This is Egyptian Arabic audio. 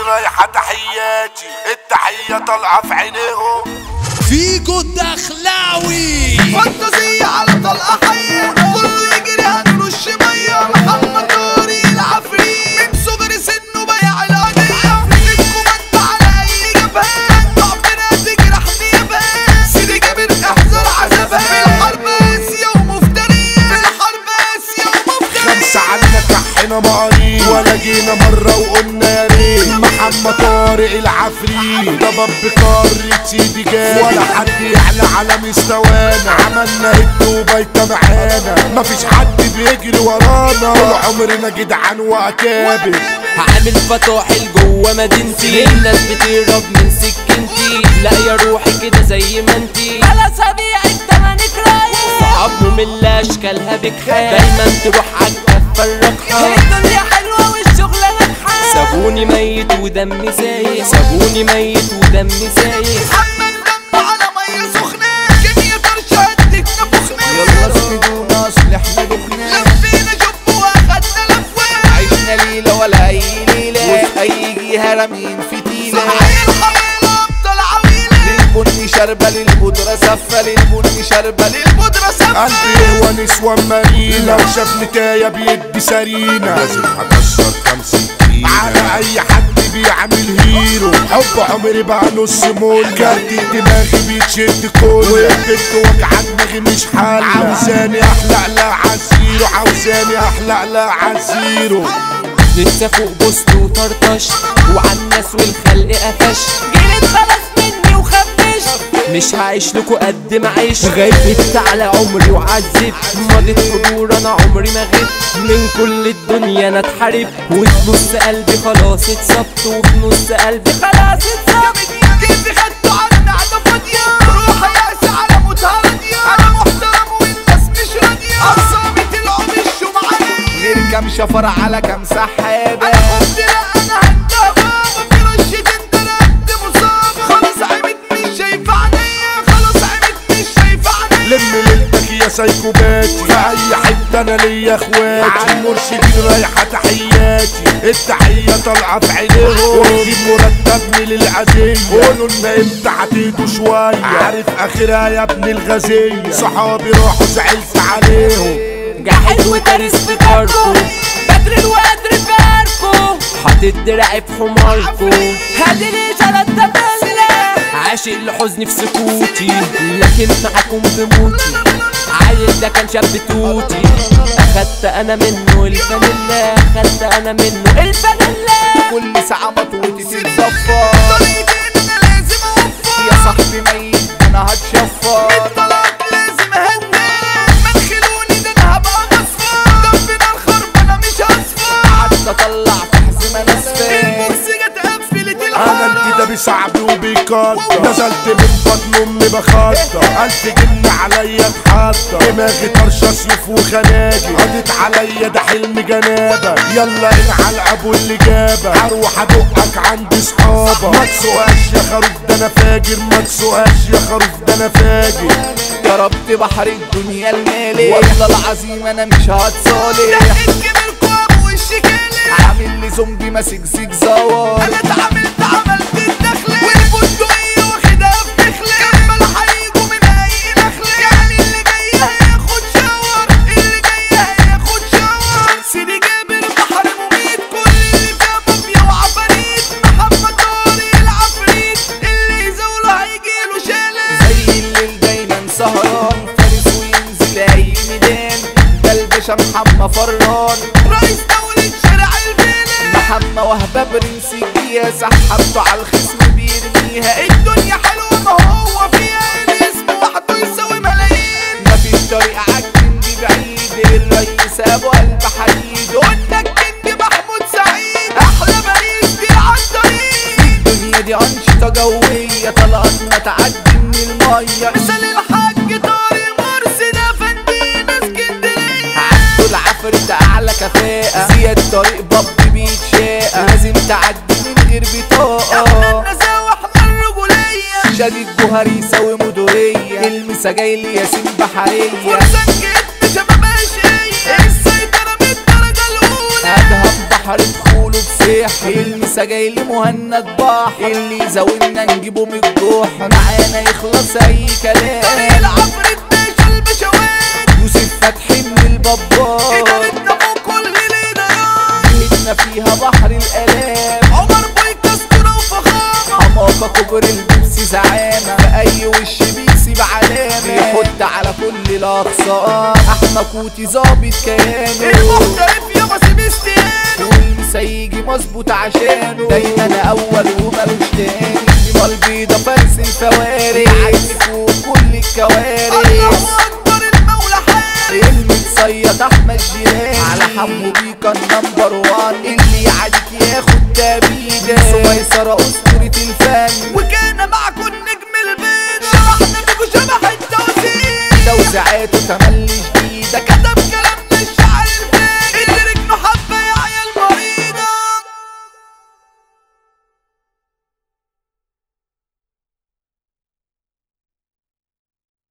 رايحة تحياتي التحية طالعة في عينيهم فيجو الدخلاوي فانتازية على طلقة حية كله يجري هنرش مية محمد طارق العفريت من صغر سنه بيع القضية الكوماند على أي جبهة ضعفنا تجرح نيابات سيدي جابر احذر عذابها في الحرب قاسية ومفترية في الحرب قاسية ومفترية خمسة عنا كحنا مقارين ولا جينا مرة وقلنا يا ريت محمد طارق العفريت ضباب بقارة سيدي جابر ولا حد يعلى على مستوانا عملنا هد وبيتا معانا مفيش حد بيجري ورانا طول عمرنا جدعان واكابر هعمل فطاحل جوه مدينتي الناس بتهرب من سكنتي لا يا روحي كده زي ما انتي خلاص هبيعك تمنك رايح صعب مملة اشكالها بكحال دايما تروح عالكفة الرقحة الدنيا حلوة والشغلة ناجحة سابوني ميت ودمي سايح سابوني ميت ودمي سايح محمد دمه على مية سخنة كمية طرشة هدك نفخنا يلا اسندونا اصل احنا دخنا لفينا جب واخدنا لفوة عشنا ليلة ولا اي ليلة وفي اي جهة رامين فتيلة صحيح الحميلة ابطال عويلة للبني شربة للبودرة سفة للبني شربة لل البودرة سفة قلبي هو نسوان مارينا لو شاف نتاية بيدي سرينا لازم هكسر كام سكينة على اي حد بيعمل هيرو حب عمري بقى نص مول كارت دماغي بيتشد كله والبنت وجع دماغي مش حل عاوزاني احلق لا عزيرو عاوزاني احلق لا عزيرو لسه فوق بوست وطرطش وعن الناس والخلق قفش جريت خلاص مني وخبش مش هعيش لكو قد ما عيش غيبت على عمري وعذبت مضيت حضور انا عمري ما غبت من كل الدنيا انا اتحارب وفي نص قلبي خلاص اتصبت وفي نص قلبي خلاص اتصبت كيف خدته على معدة فاضية روح يأس على موتها راضية أنا محترم والناس مش راضية أعصابي طلعوا مشوا معايا غير كام شفر على كام سحابة أنا قلت لا أنا هندبة وفي رشة انت رد مصابة خلاص عمت مش شايفة عينيا خلاص عمت مش شايفة عينيا لم ليلتك يا سايكوباتي في اي حته انا ليا اخواتي عن مرشدين رايحه تحياتي التحيه طالعه في عينيهم واجيب مرتبني للعزيه قولوا لنا امتى هتهدوا شويه عارف اخرها يا ابن الغزيه صحابي راحوا زعلت عليهم جاحد وتاريس في كاركو بدر الوقدر فاركو حاطط دراعي في حماركو هادي لي شلت تبلة عاشق لحزني في سكوتي لكن معاكم بموتي عيل ده كان شاب توتي اخدت انا منه الفانيلا اخدت انا منه الفانيلا كل ساعة مطوتي تتصفر طريقتي أنا لازم أوفر يا صاحبي ميت انا هتشفر الطلاق لازم أهدى ما تخلوني ده أنا هبقى مصفى ربنا الخرب أنا مش هصفى قعدت اطلع في حزمة ناسفة البورس جت قفلت انا الحارة انت ده بصعب وبيقدر نزلت من بطن امي بخطر الف جن عليا اتحطر دماغي طرشه سيوف وخناجر قضيت عليا ده حلم جنابه يلا انعل ابو اللي جابه هروح ادقك عند صحابه ما تسوقاش يا خروف ده انا فاجر ما تسوقاش يا خروف ده انا فاجر ضربت بحر الدنيا المالي والله العظيم انا مش هتصالح دقت كبيركوا ابو الشكالة عامل لي زومبي ماسك زيك زوار انا اتعاملت عملت الدخلة والبندقية واخدها في دخلة كمل هيجوا من اي نخلة يعني اللي جاي هياخد شاور اللي جاي هياخد شاور سيدي جابر بحر مميت كل اللي فيها مافيا وعفاريت محمد طارق العفريت اللي يزاوله هيجيله شلل زي الليل دايما سهران فارس وينزل اي ميدان ده الباشا محمد فران رئيس دولة شارع الفيلم محمد وهبة برنس الجيا سحبته على الخصم بيرميها الدنيا حلوة ما هو فيها الاسم وحده يساوي ملايين مفيش طريقة عالكن دي بعيد الرئيس ابو قلب حديد قلنا الكينج محمود سعيد احلى باريس دي عالطريق الدنيا دي أنشطة جوية طلقاتنا تعدي من المية مثل الحاج طارق مرسي ده فندينا اسكندرية عدوا العفريت أعلى كفاءة زياد طريق باب بيتشاقة لازم تعدي من غير احنا بطاقة النزاوة احنا الرجولية شديد جوهري يساوي مدورية المسا جاي لي ياسين بحرية فرصة جد شباب اشقية السيطرة من الدرجة الأولى أدهم بحر دخوله بسيح المسا جاي لي مهند بحر اللي زاولنا نجيبه من الجوح معانا يخلص اي طريق كلام العفريت باشا البشوات يوسف فتحي من البابار إدارتنا فوق كل الإدارات جهتنا فيها بحر الالام عمر بويك أسطورة وفخامة حماقة كبر البيبسي زعامة في أي وش بيسيب علامة يحط على كل الأقسام أحمى كوتي ظابط كيانه المحترف يا باسم استيانو والمسيجي مظبوط عشانه دايما أول ومالوش تاني دماغ البيضة فارس الفوارس عايز فوق كل الكوارث الله أكبر المولى حارس المتصيد احمد جيران على حمو بيكا النمبر وان اللي يعاديك ياخد تابيده سميسرة اسطورة الفن وكان معكم نجم البيضة شرحنا بيكو شبح التوزيع توزيعاته تملي